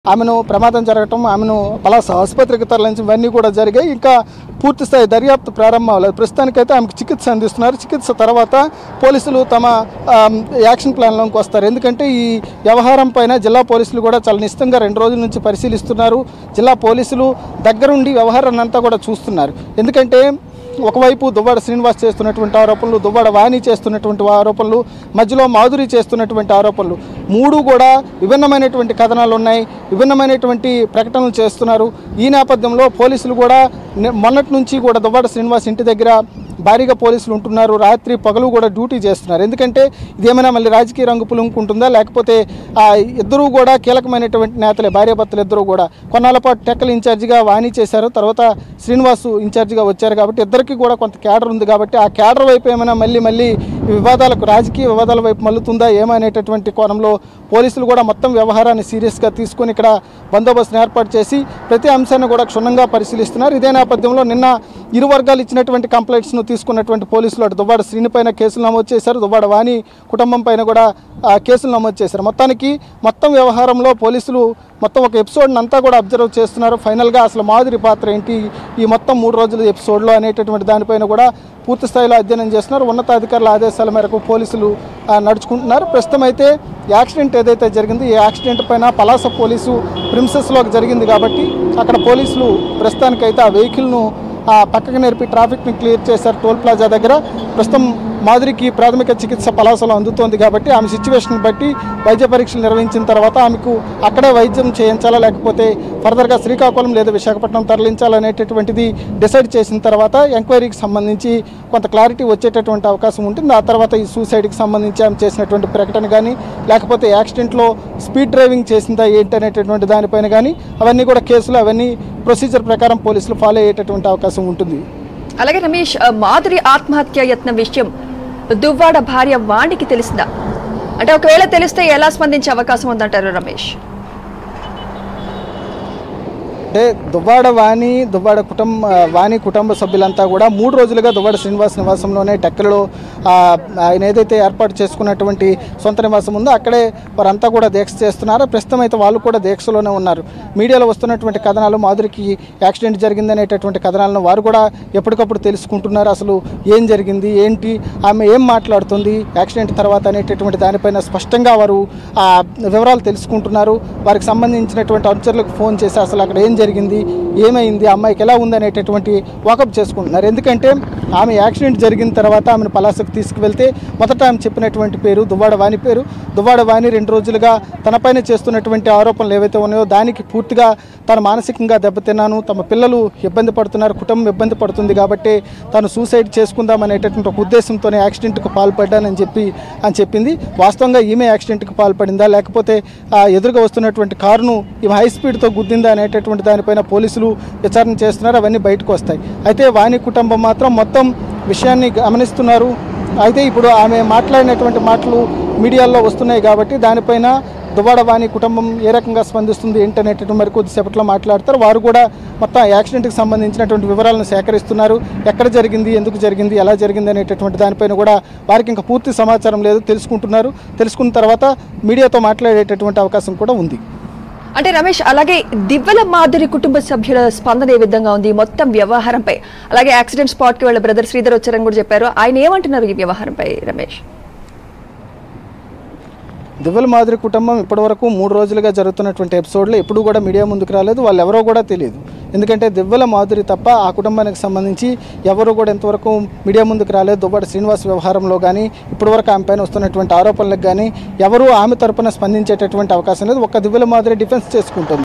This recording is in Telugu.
ఆమెను ప్రమాదం జరగటం ఆమెను పలాస ఆసుపత్రికి తరలించడం ఇవన్నీ కూడా జరిగాయి ఇంకా పూర్తి స్థాయి దర్యాప్తు ప్రారంభం అవ్వలేదు ప్రస్తుతానికైతే ఆమెకు చికిత్స అందిస్తున్నారు చికిత్స తర్వాత పోలీసులు తమ ఆమ్, యాక్షన్ ప్లాన్లోకి వస్తారు ఎందుకంటే ఈ వ్యవహారం పైన జిల్లా పోలీసులు కూడా చాలా నిశ్చితంగా రెండు రోజుల నుంచి పరిశీలిస్తున్నారు జిల్లా పోలీసులు దగ్గరుండి వ్యవహారాన్ని అంతా కూడా చూస్తున్నారు ఎందుకంటే ఒకవైపు దువ్వాడ శ్రీనివాస్ చేస్తున్నటువంటి ఆరోపణలు దువ్వాడ వాణి చేస్తున్నటువంటి ఆరోపణలు మధ్యలో మాధురి చేస్తున్నటువంటి ఆరోపణలు మూడు కూడా విభిన్నమైనటువంటి కథనాలు ఉన్నాయి విభిన్నమైనటువంటి ప్రకటనలు చేస్తున్నారు ఈ నేపథ్యంలో పోలీసులు కూడా ని- మొన్నటి నుంచి కూడా దువ్వాడ శ్రీనివాస్ ఇంటి దగ్గర భారీగా పోలీసులు ఉంటున్నారు రాత్రి పగలు కూడా డ్యూటీ చేస్తున్నారు ఎందుకంటే ఇదేమైనా మళ్ళీ రాజకీయ రంగు పులుముకుంటుందా లేకపోతే ఆ ఇద్దరూ కూడా కీలకమైనటువంటి నేతలే భార్యాభర్తలు ఇద్దరు కూడా కొన్నాళ్ళ పాటు టెక్కల్ ఇన్ఛార్జిగా వాణి చేశారు తర్వాత శ్రీనివాసు ఇన్ఛార్జిగా వచ్చారు కాబట్టి ఇద్దరికి కూడా కొంత క్యాడర్ ఉంది కాబట్టి ఆ క్యాడర్ వైపు ఏమైనా మళ్ళీ మళ్ళీ ఈ వివాదాలకు రాజకీయ వివాదాల వైపు మల్లుతుందా ఏమనేటటువంటి కోణంలో పోలీసులు కూడా మొత్తం వ్యవహారాన్ని సీరియస్గా తీసుకొని ఇక్కడ బందోబస్తును ఏర్పాటు చేసి ప్రతి అంశాన్ని కూడా క్షుణ్ణంగా పరిశీలిస్తున్నారు ఇదే నేపథ్యంలో నిన్న ఇరు వర్గాలు ఇచ్చినటువంటి కంప్లైంట్స్ను తీసుకున్నటువంటి పోలీసులు అటు దువ్వాడ శ్రీని పైన కేసులు నమోదు చేశారు దువ్వాడ వాణి కుటుంబం పైన కూడా ఆ, కేసులు నమోదు చేశారు మొత్తానికి మొత్తం వ్యవహారంలో పోలీసులు మొత్తం ఒక ఎపిసోడ్ని అంతా కూడా అబ్జర్వ్ చేస్తున్నారు ఫైనల్గా అసలు మాధురి పాత్ర ఏంటి ఈ మొత్తం మూడు రోజుల ఎపిసోడ్లో అనేటటువంటి దానిపైన కూడా పూర్తి స్థాయిలో అధ్యయనం చేస్తున్నారు ఉన్నతాధికారుల ఆదేశాల మేరకు పోలీసులు ఆ, నడుచుకుంటున్నారు ప్రస్తుతం అయితే యాక్సిడెంట్ ఏదైతే జరిగిందో ఈ యాక్సిడెంట్ పైన పలాస పోలీసు ప్రిన్సెస్లోకి జరిగింది కాబట్టి అక్కడ పోలీసులు ప్రస్తుతానికైతే ఆ వెహికల్ను ఆ పక్కకు నేర్పి ట్రాఫిక్ని క్లియర్ చేశారు టోల్ ప్లాజా దగ్గర ప్రస్తుతం మాధురికి ప్రాథమిక చికిత్స పలాసలో అందుతోంది కాబట్టి ఆమె సిచ్యువేషన్ బట్టి వైద్య పరీక్షలు నిర్వహించిన తర్వాత ఆమెకు అక్కడే వైద్యం చేయించాలా లేకపోతే ఫర్దర్గా శ్రీకాకుళం లేదా విశాఖపట్నం తరలించాలనేటటువంటిది డిసైడ్ చేసిన తర్వాత ఎంక్వైరీకి సంబంధించి కొంత క్లారిటీ వచ్చేటటువంటి అవకాశం ఉంటుంది ఆ తర్వాత ఈ సూసైడ్కి సంబంధించి ఆమె చేసినటువంటి ప్రకటన కానీ లేకపోతే యాక్సిడెంట్లో స్పీడ్ డ్రైవింగ్ చేసిందా ఏంటి అనేటటువంటి దానిపైన కానీ అవన్నీ కూడా కేసులు అవన్నీ ప్రొసీజర్ ప్రకారం పోలీసులు ఫాలో అయ్యేటటువంటి అవకాశం ఉంటుంది అలాగే రమేష్ ఆ, మాధురి ఆత్మహత్య యత్నం విషయం దువ్వాడ భార్య వాణికి తెలిసిందా అంటే ఒకవేళ తెలిస్తే ఎలా స్పందించే అవకాశం ఉందంటారు రమేష్ అంటే దువ్వాడ వాణి దువ్వాడ కుటుంబ వాణి కుటుంబ సభ్యులంతా కూడా మూడు రోజులుగా దువ్వాడ శ్రీనివాస్ నివాసంలోనే టెక్కలలో ఆ, ఆయన ఏదైతే ఏర్పాటు చేసుకున్నటువంటి సొంత నివాసం ఉందో అక్కడే వారంతా కూడా దీక్ష చేస్తున్నారు ప్రస్తుతం అయితే వాళ్ళు కూడా దీక్షలోనే ఉన్నారు మీడియాలో వస్తున్నటువంటి కథనాలు మాధురికి యాక్సిడెంట్ జరిగింది అనేటటువంటి కథనాలను వారు కూడా ఎప్పటికప్పుడు తెలుసుకుంటున్నారు అసలు ఏం జరిగింది ఏంటి ఆమె ఏం మాట్లాడుతుంది యాక్సిడెంట్ తర్వాత అనేటటువంటి దానిపైన స్పష్టంగా వారు ఆ వివరాలు తెలుసుకుంటున్నారు వారికి సంబంధించినటువంటి అనుచరులకు ఫోన్ చేసి అసలు అక్కడ ఏం జరిగింది ఏమైంది ఆ అమ్మాయికి ఎలా ఉంది అనేటటువంటి వాకప్ చేసుకుంటున్నారు ఎందుకంటే ఆమె యాక్సిడెంట్ జరిగిన తర్వాత ఆమెను పలాసకు తీసుకువెళ్తే మొదట ఆమె చెప్పినటువంటి పేరు దువ్వాడ వాణి పేరు దువ్వాడ వాణి రెండు రోజులుగా తనపైన చేస్తున్నటువంటి ఆరోపణలు ఏవైతే ఉన్నాయో దానికి పూర్తిగా తను మానసికంగా దెబ్బతిన్నాను తమ పిల్లలు ఇబ్బంది పడుతున్నారు కుటుంబం ఇబ్బంది పడుతుంది కాబట్టి తను సూసైడ్ చేసుకుందాం అనేటటువంటి ఒక ఉద్దేశంతోనే యాక్సిడెంట్కు పాల్పడ్డానని చెప్పి అని చెప్పింది వాస్తవంగా ఈమె యాక్సిడెంట్కి పాల్పడిందా లేకపోతే ఆ ఎదురుగా వస్తున్నటువంటి కారును ఈమె హై స్పీడ్తో గుద్దిందా అనేటటువంటి దానిపైన పోలీసులు విచారణ చేస్తున్నారు అవన్నీ బయటకు వస్తాయి అయితే వాణి కుటుంబం మాత్రం మొత్తం విషయాన్ని గమనిస్తున్నారు అయితే ఇప్పుడు ఆమె మాట్లాడినటువంటి మాటలు మీడియాలో వస్తున్నాయి కాబట్టి దానిపైన దువ్వాడ వాణి కుటుంబం ఏ రకంగా స్పందిస్తుంది ఏంటనేటటువంటి మరి కొద్దిసేపట్లో మాట్లాడతారు వారు కూడా మొత్తం యాక్సిడెంట్కి సంబంధించినటువంటి వివరాలను సేకరిస్తున్నారు ఎక్కడ జరిగింది ఎందుకు జరిగింది ఎలా జరిగింది అనేటటువంటి దానిపైన కూడా వారికి ఇంకా పూర్తి సమాచారం లేదు తెలుసుకుంటున్నారు తెలుసుకున్న తర్వాత మీడియాతో మాట్లాడేటటువంటి అవకాశం కూడా ఉంది అంటే రమేష్ అలాగే దివ్వెల మాధురి కుటుంబ సభ్యుల స్పందన ఏ విధంగా ఉంది ఈ మొత్తం వ్యవహారంపై అలాగే యాక్సిడెంట్ స్పాట్ కి వాళ్ళ బ్రదర్ శ్రీధర్ వచ్చారని కూడా చెప్పారు ఆయన ఏమంటున్నారు ఈ వ్యవహారంపై రమేష్ దివ్వెల మాదిరి కుటుంబం ఇప్పటివరకు మూడు రోజులుగా జరుగుతున్నటువంటి ఎపిసోడ్లో ఎప్పుడు కూడా మీడియా ముందుకు రాలేదు వాళ్ళు ఎవరో కూడా తెలియదు ఎందుకంటే దివ్వెల మాధురి తప్ప ఆ కుటుంబానికి సంబంధించి ఎవరు కూడా ఇంతవరకు మీడియా ముందుకు రాలేదు దువ్వాడ శ్రీనివాస్ వ్యవహారంలో కానీ ఇప్పటివరకు ఆమె పైన వస్తున్నటువంటి ఆరోపణలకు కానీ ఎవరు ఆమె తరపున స్పందించేటటువంటి అవకాశం లేదు ఒక్క దివ్వెల మాదిరి డిఫెన్స్ చేసుకుంటుంది